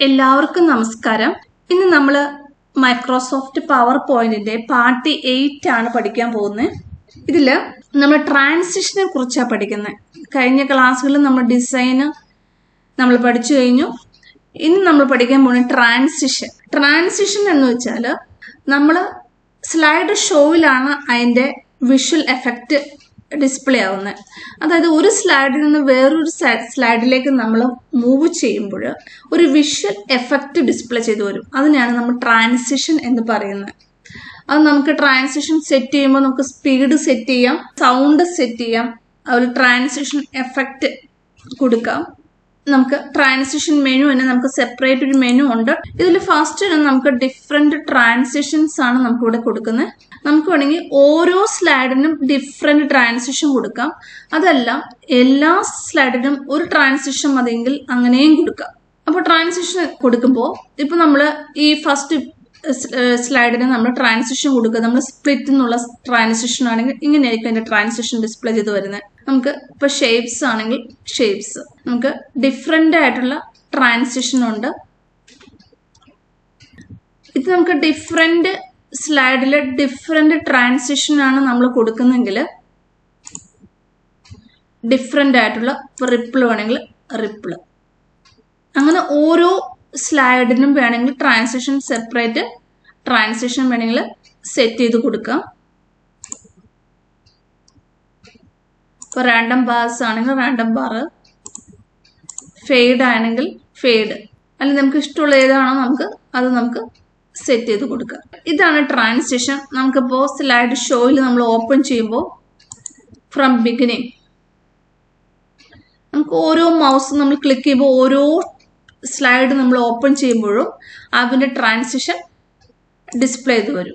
എല്ലാവർക്കും നമസ്കാരം ഇന്ന് നമ്മൾ മൈക്രോസോഫ്റ്റ് പവർ പോയിന്റിന്റെ പാർട്ട് എയ്റ്റ് ആണ് പഠിക്കാൻ പോകുന്നത് ഇതില് നമ്മൾ ട്രാൻസിഷനെ കുറിച്ചാണ് പഠിക്കുന്നത് കഴിഞ്ഞ ക്ലാസ്സുകളിൽ നമ്മൾ ഡിസൈന് നമ്മൾ പഠിച്ചു കഴിഞ്ഞു ഇനി നമ്മൾ പഠിക്കാൻ പോകുന്നത് ട്രാൻസിഷൻ ട്രാൻസിഷൻ എന്ന് വെച്ചാൽ നമ്മൾ സ്ലൈഡ് ഷോയിലാണ് അതിന്റെ വിഷ്വൽ എഫക്റ്റ് ഡിസ്പ്ലേ ആവുന്നത് അതായത് ഒരു സ്ലൈഡിൽ നിന്ന് വേറൊരു സ്ലൈഡിലേക്ക് നമ്മൾ മൂവ് ചെയ്യുമ്പോൾ ഒരു വിഷ്വൽ എഫക്റ്റ് ഡിസ്പ്ലേ ചെയ്തു വരും അതിനെയാണ് നമ്മൾ ട്രാൻസിഷൻ എന്ന് പറയുന്നത് അത് നമുക്ക് ട്രാൻസിഷൻ സെറ്റ് ചെയ്യുമ്പോൾ നമുക്ക് സ്പീഡ് സെറ്റ് ചെയ്യാം സൗണ്ട് സെറ്റ് ചെയ്യാം ഒരു ട്രാൻസിഷൻ എഫക്റ്റ് കൊടുക്കാം നമുക്ക് ട്രാൻസിഷൻ മെനു തന്നെ നമുക്ക് സെപ്പറേറ്റ് ഒരു മെനു ഉണ്ട് ഇതിൽ ഫസ്റ്റ് നമുക്ക് ഡിഫറെന്റ് ട്രാൻസിഷൻസ് ആണ് നമുക്ക് ഇവിടെ കൊടുക്കുന്നത് നമുക്ക് വേണമെങ്കിൽ ഓരോ സ്ലൈഡിനും ഡിഫറെന്റ് ട്രാൻസിഷൻ കൊടുക്കാം അതല്ല എല്ലാ സ്ലൈഡിനും ഒരു ട്രാൻസിഷൻ മതിയെങ്കിൽ അങ്ങനെയും കൊടുക്കാം അപ്പോൾ ട്രാൻസിഷൻ കൊടുക്കുമ്പോൾ ഇപ്പൊ നമ്മൾ ഈ ഫസ്റ്റ് സ്ലൈഡിന് നമ്മൾ ട്രാൻസിഷൻ കൊടുക്കുക നമ്മൾ സ്പ്ലിറ്റ് എന്നുള്ള ട്രാൻസിഷൻ ആണെങ്കിൽ ഇങ്ങനെയായിരിക്കും അതിന്റെ ട്രാൻസിഷൻ ഡിസ്പ്ലേ ചെയ്ത് വരുന്നത് നമുക്ക് ഇപ്പൊ ഷേപ്സ് ആണെങ്കിൽ ഷേപ്സ് നമുക്ക് ഡിഫറെന്റ് ആയിട്ടുള്ള ട്രാൻസിഷൻ ഉണ്ട് ഇത് നമുക്ക് ഡിഫറെന്റ് സ്ലൈഡിൽ ഡിഫറെന്റ് ട്രാൻസിഷൻ ആണ് നമ്മൾ കൊടുക്കുന്നെങ്കിൽ ഡിഫറെന്റ് ആയിട്ടുള്ള റിപ്പിൾ വേണമെങ്കിൽ റിപ്പിൾ അങ്ങനെ ഓരോ സ്ലൈഡിനും വേണമെങ്കിൽ ട്രാൻസിഷൻ സെപ്പറേറ്റ് ട്രാൻസിഷൻ വേണമെങ്കിൽ സെറ്റ് ചെയ്ത് കൊടുക്കാം ഇപ്പോൾ റാൻഡം ബാർസ് ആണെങ്കിൽ റാൻഡം ബാർ ഫെയ്ഡ് ആണെങ്കിൽ ഫെയ്ഡ് അല്ലെങ്കിൽ നമുക്ക് ഇഷ്ടമുള്ള ഏതാണോ നമുക്ക് അത് നമുക്ക് സെറ്റ് ചെയ്ത് കൊടുക്കാം ഇതാണ് ട്രാൻസിഷൻ നമുക്കിപ്പോൾ സ്ലൈഡ് ഷോയിൽ നമ്മൾ ഓപ്പൺ ചെയ്യുമ്പോൾ ഫ്രം ബിഗിനിങ് നമുക്ക് ഓരോ മൗസ് നമ്മൾ ക്ലിക്ക് ചെയ്യുമ്പോൾ ഓരോ സ്ലൈഡ് നമ്മൾ ഓപ്പൺ ചെയ്യുമ്പോഴും അതിൻ്റെ ട്രാൻസിഷൻ ഡിസ്പ്ലേ ചെയ്ത് വരും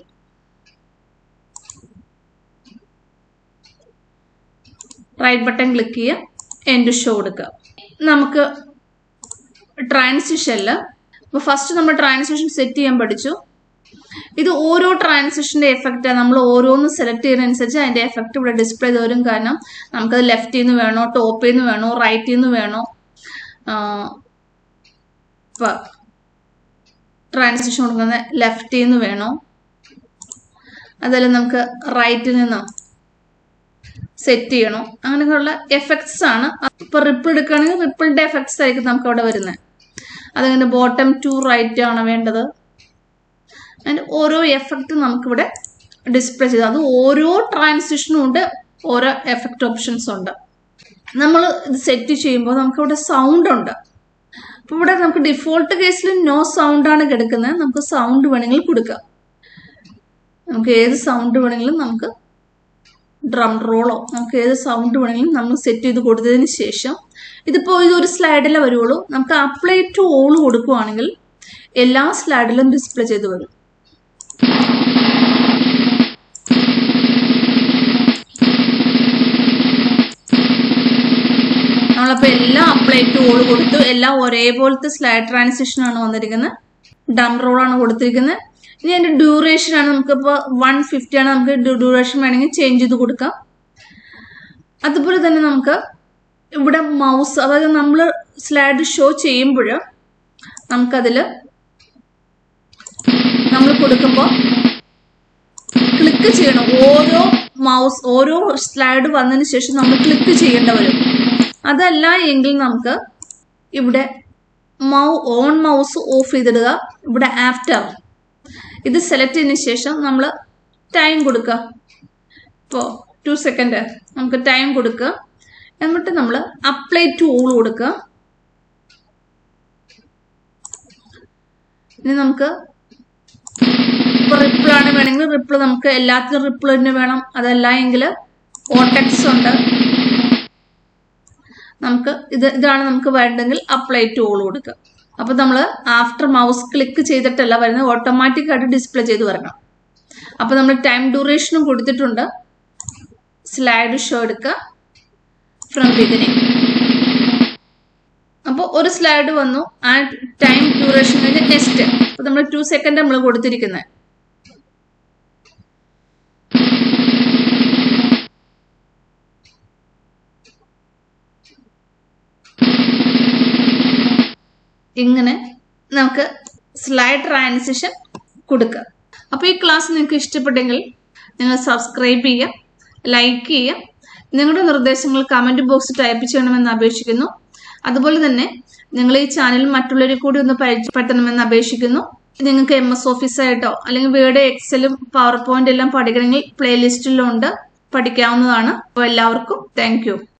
റൈറ്റ് ബട്ടൺ ക്ലിക്ക് ചെയ്യുക എൻഡ് ഷോ കൊടുക്കുക നമുക്ക് ട്രാൻസിഷനിൽ ഇപ്പോൾ ഫസ്റ്റ് നമ്മൾ ട്രാൻസിഷൻ സെറ്റ് ചെയ്യാൻ പഠിച്ചു ഇത് ഓരോ ട്രാൻസിഷന്റെ എഫക്റ്റ് നമ്മൾ ഓരോന്ന് സെലക്ട് ചെയ്യുന്നതനുസരിച്ച് അതിന്റെ എഫക്റ്റ് ഇവിടെ ഡിസ്പ്ലേ ചെയ്ത് വരും കാരണം നമുക്കത് ലെഫ്റ്റിൽ നിന്ന് വേണോ ടോപ്പിൽ നിന്ന് വേണോ റൈറ്റിൽ നിന്ന് വേണോ ഇപ്പൊ ട്രാൻസിഷൻ കൊടുക്കുന്നത് ലെഫ്റ്റിൽ നിന്ന് വേണോ അതല്ല നമുക്ക് റൈറ്റിൽ നിന്ന് സെറ്റ് ചെയ്യണോ അങ്ങനെയൊക്കെയുള്ള എഫക്ട്സ് ആണ് ഇപ്പൊ റിപ്പിൾ എടുക്കുകയാണെങ്കിൽ റിപ്പിളിന്റെ എഫക്ട്സ് ആയിരിക്കും നമുക്ക് അവിടെ വരുന്നത് അതങ്ങനെ ബോട്ടം ടു റൈറ്റ് ആണ് വേണ്ടത് അതിന്റെ ഓരോ എഫക്റ്റ് നമുക്കിവിടെ ഡിസ്പ്ലേ ചെയ്ത് അത് ഓരോ ട്രാൻസിഷനും ഉണ്ട് ഓരോ എഫക്റ്റ് ഓപ്ഷൻസ് ഉണ്ട് നമ്മൾ ഇത് സെറ്റ് ചെയ്യുമ്പോൾ നമുക്കിവിടെ സൗണ്ട് ഉണ്ട് അപ്പൊ ഇവിടെ നമുക്ക് ഡിഫോൾട്ട് കേസിൽ നോ സൗണ്ട് ആണ് കിടക്കുന്നത് നമുക്ക് സൗണ്ട് വേണമെങ്കിൽ കൊടുക്കാം നമുക്ക് ഏത് സൗണ്ട് വേണമെങ്കിലും നമുക്ക് ഡ്രം റോളോ നമുക്ക് ഏത് സൗണ്ട് വേണമെങ്കിലും നമ്മൾ സെറ്റ് ചെയ്ത് കൊടുത്തതിന് ശേഷം ഇതിപ്പോൾ ഇതൊരു സ്ലൈഡിലേ വരുള്ളൂ നമുക്ക് അപ്ലൈ ടു ഓൾ കൊടുക്കുവാണെങ്കിൽ എല്ലാ സ്ലൈഡിലും ഡിസ്പ്ലേ ചെയ്ത് വരും നമ്മളപ്പോൾ എല്ലാം അപ്ലൈ ടു ഓൾ കൊടുത്തു എല്ലാം ഒരേപോലത്തെ സ്ലൈഡ് ട്രാൻസിഷൻ ആണ് വന്നിരിക്കുന്നത് ഡം റോൾ ആണ് കൊടുത്തിരിക്കുന്നത് ഇനി അതിന്റെ ഡ്യൂറേഷൻ ആണ് നമുക്കിപ്പോൾ വൺ ഫിഫ്റ്റി ആണ് നമുക്ക് ഡ്യൂറേഷൻ വേണമെങ്കിൽ ചേഞ്ച് ചെയ്ത് കൊടുക്കാം അതുപോലെ തന്നെ നമുക്ക് ഇവിടെ മൗസ് അതായത് നമ്മൾ സ്ലൈഡ് ഷോ ചെയ്യുമ്പോൾ നമുക്കതിൽ നമ്മൾ കൊടുക്കുമ്പോൾ ക്ലിക്ക് ചെയ്യണം ഓരോ മൗസ് ഓരോ സ്ലൈഡ് വന്നതിന് ശേഷം നമ്മൾ ക്ലിക്ക് ചെയ്യേണ്ട വരും അതല്ല എങ്കിൽ നമുക്ക് ഇവിടെ മൗ ഓൺ മൗസ് ഓഫ് ചെയ്തിടുക ഇവിടെ ആഫ്റ്റർ ഇത് സെലക്ട് ചെയ്തതിന് ശേഷം നമ്മൾ ടൈം കൊടുക്കുക ഇപ്പോൾ ടു സെക്കൻഡ് നമുക്ക് ടൈം കൊടുക്കുക എന്നിട്ട് നമ്മൾ അപ്ലൈ ടു ഓൾ കൊടുക്കുക ഇനി നമുക്ക് ഇപ്പോൾ റിപ്പിൾ ആണ് വേണമെങ്കിൽ റിപ്പിൾ നമുക്ക് എല്ലാത്തിനും റിപ്പിൾ തന്നെ വേണം അതല്ല എങ്കിൽ ഓട്ടക്സ് ഉണ്ട് നമുക്ക് ഇത് ഇതാണ് നമുക്ക് വേണ്ടെങ്കിൽ അപ്ലൈ ടു ഓൾ കൊടുക്കുക അപ്പൊ നമ്മൾ ആഫ്റ്റർ മൗസ് ക്ലിക്ക് ചെയ്തിട്ടല്ല വരുന്നത് ഓട്ടോമാറ്റിക് ആയിട്ട് ഡിസ്പ്ലേ ചെയ്ത് വരണം അപ്പൊ നമ്മൾ ടൈം ഡ്യൂറേഷനും കൊടുത്തിട്ടുണ്ട് സ്ലൈഡ് ഷോ എടുക്കുക ഫ്രം ബിഗിനിങ് അപ്പോൾ ഒരു സ്ലൈഡ് വന്നു ആ ടൈം ഡ്യൂറേഷൻ കഴിഞ്ഞ് നെക്സ്റ്റ് അപ്പൊ നമ്മൾ ടു സെക്കൻഡ് നമ്മൾ കൊടുത്തിരിക്കുന്നത് ഇങ്ങനെ നമുക്ക് സ്ലൈഡ് ട്രാൻസിഷൻ കൊടുക്കുക അപ്പോൾ ഈ ക്ലാസ് നിങ്ങൾക്ക് ഇഷ്ടപ്പെട്ടെങ്കിൽ നിങ്ങൾ സബ്സ്ക്രൈബ് ചെയ്യുക ലൈക്ക് ചെയ്യുക നിങ്ങളുടെ നിർദ്ദേശങ്ങൾ കമൻറ്റ് ബോക്സിൽ ടൈപ്പ് ചെയ്യണമെന്ന് അപേക്ഷിക്കുന്നു അതുപോലെ തന്നെ നിങ്ങൾ ഈ ചാനൽ മറ്റുള്ളവരെ കൂടി ഒന്ന് പരിചയപ്പെടുത്തണമെന്ന് അപേക്ഷിക്കുന്നു നിങ്ങൾക്ക് എം എസ് ഓഫീസായിട്ടോ അല്ലെങ്കിൽ വേർഡ് എക്സലും പവർ പോയിന്റ് എല്ലാം പഠിക്കണമെങ്കിൽ പ്ലേലിസ്റ്റിലുണ്ട് പഠിക്കാവുന്നതാണ് അപ്പോൾ എല്ലാവർക്കും താങ്ക്